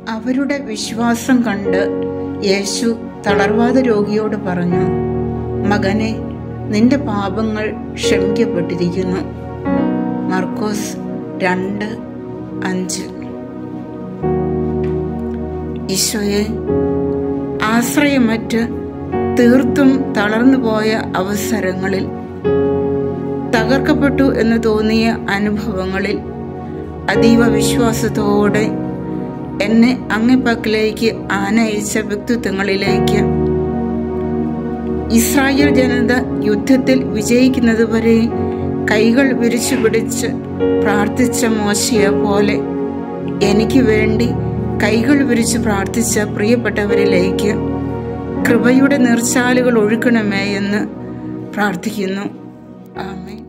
അവരുടെ വിശ്വാസം കണ്ട് യേശു തളർവാദ രോഗിയോട് പറഞ്ഞു മകനെ നിന്റെ പാപങ്ങൾ ക്ഷമിക്കപ്പെട്ടിരിക്കുന്നു മർക്കോസ് രണ്ട് അഞ്ച് ഈശോയെ ആശ്രയമറ്റ് തീർത്തും തളർന്നുപോയ അവസരങ്ങളിൽ തകർക്കപ്പെട്ടു എന്ന് തോന്നിയ അനുഭവങ്ങളിൽ അതീവ വിശ്വാസത്തോടെ എന്നെ അങ്ങപ്പക്കിലേക്ക് ആനയിച്ച വ്യക്തിത്വങ്ങളിലേക്ക് ഇസ്രായേൽ ജനത യുദ്ധത്തിൽ വിജയിക്കുന്നതുവരെ കൈകൾ വിരിച്ചു പിടിച്ച് പ്രാർത്ഥിച്ച മോശയെ പോലെ എനിക്ക് വേണ്ടി കൈകൾ വിരിച്ച് പ്രാർത്ഥിച്ച പ്രിയപ്പെട്ടവരിലേക്ക് കൃപയുടെ നീർച്ചാലുകൾ ഒഴുക്കണമേ എന്ന് പ്രാർത്ഥിക്കുന്നു ആമേ